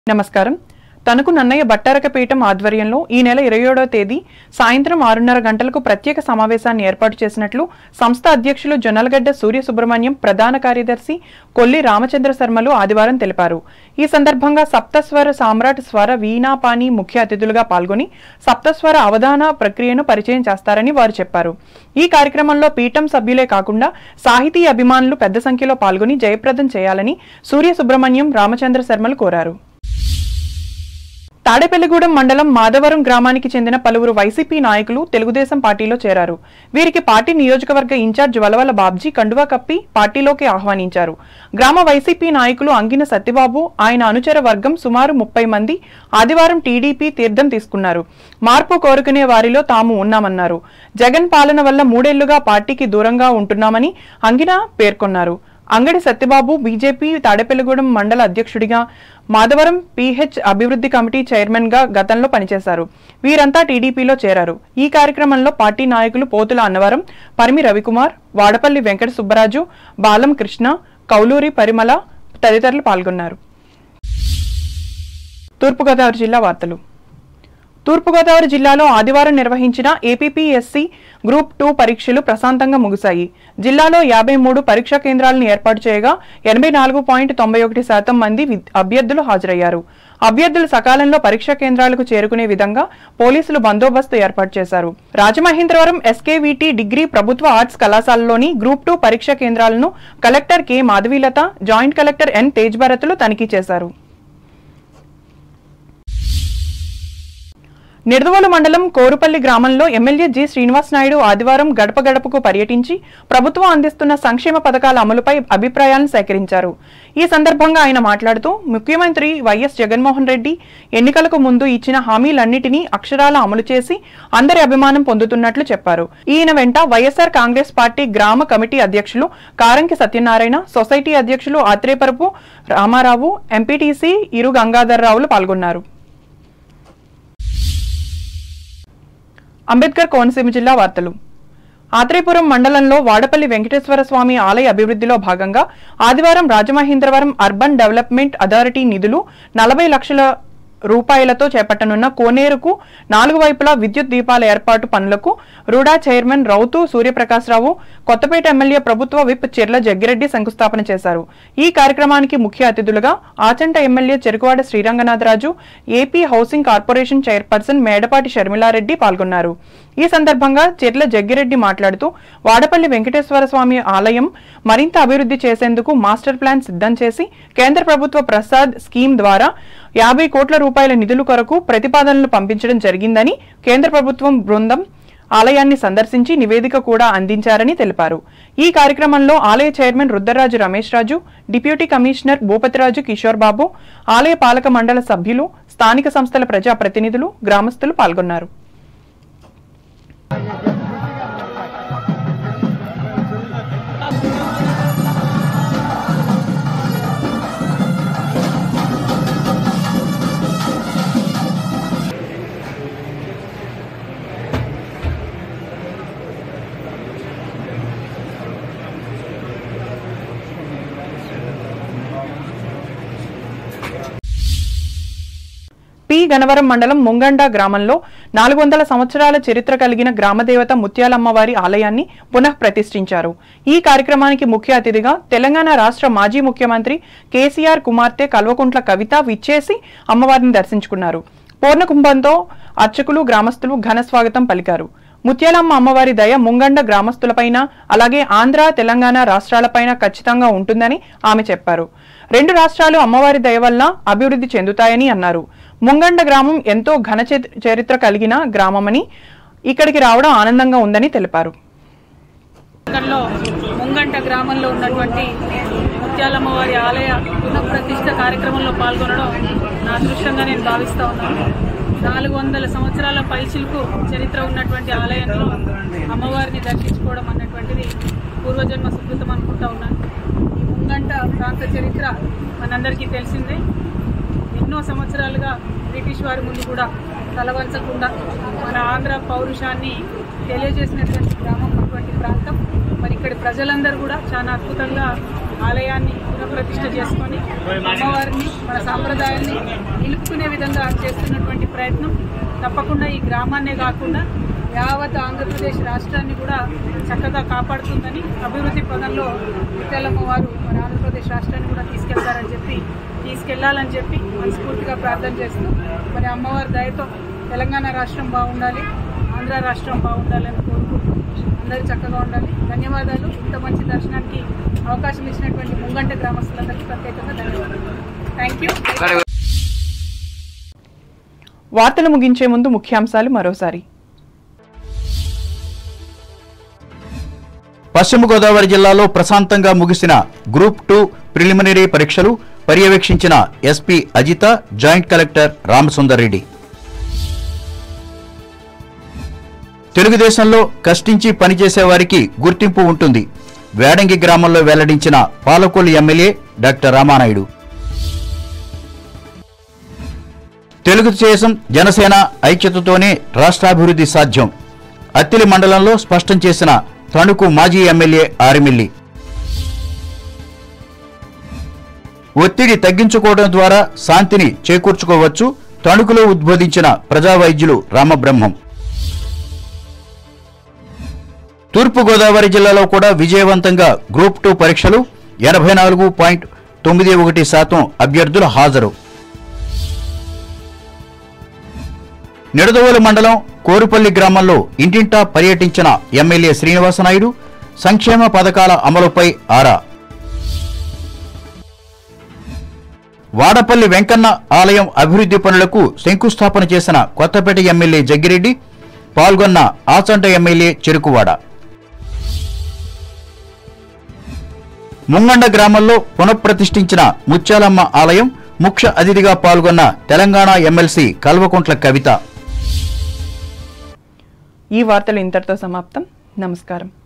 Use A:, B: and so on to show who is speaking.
A: నమస్కారం తణుకు నన్నయ్య బట్టారకపీఠం ఆధ్వర్యంలో ఈ నెల ఇరవై ఏడవ తేదీ సాయంత్రం ఆరున్నర గంటలకు ప్రత్యేక సమావేశాన్ని ఏర్పాటు చేసినట్లు సంస్థ అధ్యక్షులు జొన్నలగడ్డ సూర్య సుబ్రహ్మణ్యం ప్రధాన కార్యదర్శి కొల్లి రామచంద్ర శర్మలు ఆదివారం తెలిపారు ఈ సందర్భంగా సప్తస్వర సామ్రాట్ స్వర వీణాపాని ముఖ్య అతిథులుగా పాల్గొని సప్తస్వర అవధాన ప్రక్రియను పరిచయం చేస్తారని వారు చెప్పారు ఈ కార్యక్రమంలో పీఠం సభ్యులే కాకుండా సాహితీ అభిమానులు పెద్ద సంఖ్యలో పాల్గొని జయప్రదం చేయాలని సూర్య సుబ్రహ్మణ్యం రామచంద్ర శర్మలు కోరారు తాడేపల్లిగూడెం మండలం మాధవరం గ్రామానికి చెందిన పలువురు వైసీపీ నాయకులు తెలుగుదేశం పార్టీలో చేరారు వీరికి పార్టీ నియోజకవర్గ ఇన్ఛార్జ్ వలవల బాబ్జీ కండువా కప్పి పార్టీలోకి ఆహ్వానించారు గ్రామ వైసీపీ నాయకులు అంగిన సత్యబాబు ఆయన అనుచర వర్గం సుమారు ముప్పై మంది ఆదివారం టీడీపీ తీర్థం తీసుకున్నారు మార్పు కోరుకునే వారిలో తాము ఉన్నామన్నారు జగన్ పాలన వల్ల మూడేళ్లుగా పార్టీకి దూరంగా ఉంటున్నామని అంగిన పేర్కొన్నారు అంగడి సత్యబాబు బీజేపీ తాడేపల్లిగూడెం మండల అధ్యక్షుడిగా మాధవరం పీహెచ్ అభివృద్ధి కమిటీ చైర్మన్ గా గతంలో పనిచేశారు వీరంతా టీడీపీలో చేరారు ఈ కార్యక్రమంలో పార్టీ నాయకులు పోతుల అన్నవరం పరిమి రవికుమార్ వాడపల్లి వెంకట సుబ్బరాజు బాలం కృష్ణ కౌలూరి పరిమళ తదితరులు పాల్గొన్నారు తూర్పుగోదావరి జిల్లా వార్తలు తూర్పుగోదావరి జిల్లాలో ఆదివారం నిర్వహించిన ఏపీపీఎస్సీ గ్రూప్ టూ పరీక్షలు ప్రశాంతంగా ముగిశాయి జిల్లాలో యాభై మూడు పరీక్షా కేంద్రాలను ఏర్పాటు చేయగా ఎనభై నాలుగు పాయింట్ తొంభై ఒకటి శాతం మంది విద్- అభ్యర్థులు హాజరయ్యారు అభ్యర్థులు సకాలంలో పరీక్షా కేంద్రాలకు చేరుకునే విధంగా పోలీసులు బందోబస్తు ఏర్పాటు చేశారు రాజమహేంద్రవరం ఎస్కేవిటి డిగ్రీ ప్రభుత్వ ఆర్ట్స్ కళాశాలలోని గ్రూప్ టూ పరీక్షా కేంద్రాలను collector K Madhavilatha joint collector N Tej భరత్లు తనిఖీ చేశారు నిడదవోలు మండలం కోరుపల్లి గ్రామంలో ఎమ్మెల్యే జి శ్రీనివాస్ నాయుడు ఆదివారం గడప గడపకు పర్యటించి ప్రభుత్వం అందిస్తున్న సంక్షేమ పథకాల అమలుపై అభిప్రాయాలను సేకరించారు ఈ సందర్భంగా ఆయన మాట్లాడుతూ ముఖ్యమంత్రి వైఎస్ జగన్మోహన్ రెడ్డి ఎన్నికలకు ముందు ఇచ్చిన హామీలన్నిటినీ అక్షరాల అమలు చేసి అందరి అభిమానం పొందుతున్నట్లు చెప్పారు ఈయన వెంట వైఎస్ఆర్ కాంగ్రెస్ పార్టీ గ్రామ కమిటీ అధ్యక్షులు కారంకి సత్యనారాయణ సొసైటీ అధ్యక్షులు ఆత్రేపరపు రామారావు ఎంపీటీసీ ఇరు గంగాధర్రావులు పాల్గొన్నారు అంబేద్కర్ కోనసీమ జిల్లా వార్తలు ఆత్రేపురం మండలంలో వాడపల్లి వెంకటేశ్వర స్వామి ఆలయ అభివృద్ధిలో భాగంగా ఆదివారం రాజమహేంద్రవరం అర్బన్ డెవలప్మెంట్ అథారిటీ నిధులు నలభై లక్షల రూపాయలతో చేపట్టనున్న కోనేరుకు నాలుగు వైపులా విద్యుత్ దీపాల ఏర్పాటు పనులకు RUDA chairman Rauthu Suryaprakasharao Kothapeta MLA ప్రభుత్వ విప్ చెర్ల జగ్గిరెడ్డి శంకుస్థాపన చేశారు ఈ కార్యక్రమానికి ముఖ్య అతిథులుగా Achanta MLA Cherukuvada Sriranganatharaju AP housing corporation chairperson Medapati Sharmilareddy పాల్గొన్నారు ఈ సందర్భంగా చెర్ల జగ్గిరెడ్డి మాట్లాడుతూ వాడపల్లి వెంకటేశ్వర స్వామి ఆలయం మరింత అభివృద్ధి చేసేందుకు మాస్టర్ ప్లాన్ సిద్ధం చేసి కేంద్ర ప్రభుత్వ ప్రసాద్ స్కీమ్ ద్వారా యాభై కోట్ల రూపాయల నిధుల కొరకు ప్రతిపాదనలు పంపించడం జరిగిందని కేంద్ర ప్రభుత్వం బృందం ఆలయాన్ని సందర్శించి నివేదిక కూడా అందించారని తెలిపారు ఈ కార్యక్రమంలో ఆలయ chairman Ruddaraju Ramesh Raju deputy commissioner Bhupathiraju Kishore Babu ఆలయ పాలక మండల సభ్యులు స్థానిక సంస్థల ప్రజా ప్రతినిధులు గ్రామస్తులు పాల్గొన్నారు పి గనవరం మండలం ముంగండ గ్రామంలో నాలుగు వందల సంవత్సరాల చరిత్ర కలిగిన గ్రామదేవత ముత్యాలమ్మవారి ఆలయాన్ని పునః ప్రతిష్ఠించారు ఈ కార్యక్రమానికి ముఖ్య అతిథిగా తెలంగాణ రాష్ట్ర మాజీ ముఖ్యమంత్రి కేసీఆర్ కుమార్తె కల్వకుంట్ల కవిత విచ్చేసి అమ్మవారిని దర్శించుకున్నారు పూర్ణకుంభంతో అర్చకులు గ్రామస్తులు ఘన స్వాగతం పలికారు ముత్యాలమ్మ అమ్మవారి దయ ముంగండ గ్రామస్తులపైన అలాగే ఆంధ్ర తెలంగాణ రాష్ట్రాలపైన ఖచ్చితంగా ఉంటుందని ఆమె చెప్పారు రెండు రాష్ట్రాలు అమ్మవారి దయ వల్ల అభివృద్ధి చెందుతాయని అన్నారు ముంగండ గ్రామం ఎంతో ఘన చరి- చరిత్ర కలిగిన గ్రామమని ఇక్కడికి రావడం ఆనందంగా ఉందని తెలిపారు
B: లో ముంగంట గ్రామంలో ఉన్నటువంటి ముత్యాలమ్మవారి ఆలయ పునఃప్రతిష్ఠ కార్యక్రమంలో పాల్గొనడం నా అదృష్టంగా నేను భావిస్తా ఉన్నాను నాలుగు వందల సంవత్సరాల పైచిలకు చరిత్ర ఉన్నటువంటి ఆలయంలో అమ్మవారిని దర్శించుకోవడం అన్నటువంటిది పూర్వజన్మ సుకృతం అనుకుంటా ఉన్నాను ఈ ముంగంట ప్రాంత చరిత్ర మనందరికీ తెలిసిందే ఎన్నో సంవత్సరాలుగా బ్రిటిష్ వారి ముందు కూడా తలవంచకుండా మన ఆంధ్ర పౌరుషాన్ని తెలియజేసినటువంటి గ్రామం అటువంటి ప్రాంతం మరి ఇక్కడి ప్రజలందరూ కూడా చాలా అద్భుతంగా ఆలయాన్ని పునఃప్రతిష్ఠ చేసుకొని అమ్మవారిని మన సాంప్రదాయాన్ని నిలుపుకునే విధంగా చేస్తున్నటువంటి ప్రయత్నం తప్పకుండా ఈ గ్రామాన్నే కాకుండా యావత్ ఆంధ్రప్రదేశ్ రాష్ట్రాన్ని కూడా చక్కగా కాపాడుతుందని అభివృద్ధి పదంలో ముత్యాలమ్మ వారు మన ఆంధ్రప్రదేశ్ రాష్ట్రాన్ని కూడా తీసుకెళ్తారని చెప్పి తీసుకెళ్లాలని చెప్పి మనస్ఫూర్తిగా ప్రార్థన చేస్తూ మరి అమ్మవారి దయతో తెలంగాణ రాష్ట్రం బాగుండాలి ఆంధ్ర రాష్ట్రం బాగుండాలని కోరుకుంటూ అందరూ చక్కగా ఉండాలి ధన్యవాదాలు ఇంత మంచి దర్శనానికి అవకాశం ఇచ్చినటువంటి ముంగంట గ్రామస్తులందరికీ ప్రత్యేకంగా ధన్యవాదాలు థ్యాంక్ యూ
A: వార్తలు ముగించే ముందు ముఖ్యాంశాలు మరోసారి
C: పశ్చిమ గోదావరి జిల్లాలో ప్రశాంతంగా ముగిసిన గ్రూప్ టూ ప్రిలిమినరీ పరీక్షలు పర్యవేక్షించిన SP Ajitha joint collector Ramasundar Reddy తెలుగుదేశంలో కష్టించి పనిచేసే వారికి గుర్తింపు ఉంటుంది వేడంగి గ్రామంలో వెల్లడించిన పాలకొల్లు ఎమ్మెల్యే డాక్టర్ రామానాయుడు తెలుగుదేశం జనసేన ఐక్యతతోనే రాష్ట్రాభివృద్ధి సాధ్యం అత్తిలి మండలంలో స్పష్టం చేసిన తణుకు మాజీ ఎమ్మెల్యే ఆరిమిల్లి ఒత్తిడి తగ్గించుకోవడం ద్వారా శాంతిని చేకూర్చుకోవచ్చు తణుకులో ఉద్బోధించిన ప్రజా వైద్యులు రామబ్రహ్మం తూర్పుగోదావరి జిల్లాలో కూడా విజయవంతంగా గ్రూప్ టూ పరీక్షలు ఎనభై నాలుగు పాయింట్ తొమ్మిది ఒకటి శాతం అభ్యర్థుల హాజరు నిడదవోలు మండలం కోరుపల్లి గ్రామంలో ఇంటింటా పర్యటించిన ఎమ్మెల్యే శ్రీనివాసనాయుడు సంక్షేమ పథకాల అమలుపై ఆరా వాడపల్లి వెంకన్న ఆలయం అభివృద్ధి పనులకు శంకుస్థాపన చేసిన కొత్తపేట ఎమ్మెల్యే జగ్గిరెడ్డి పాల్గొన్న ఆచంట ఎమ్మెల్యే చెరుకువాడ ముంగండ గ్రామంలో పునఃప్రతిష్ఠించిన ముత్యాలమ్మ ఆలయం ముఖ్య అతిథిగా పాల్గొన్న తెలంగాణ ఎమ్మెల్సీ కల్వకుంట్ల కవిత
A: ఈ వార్తలు ఇంతటితో సమాప్తం నమస్కారం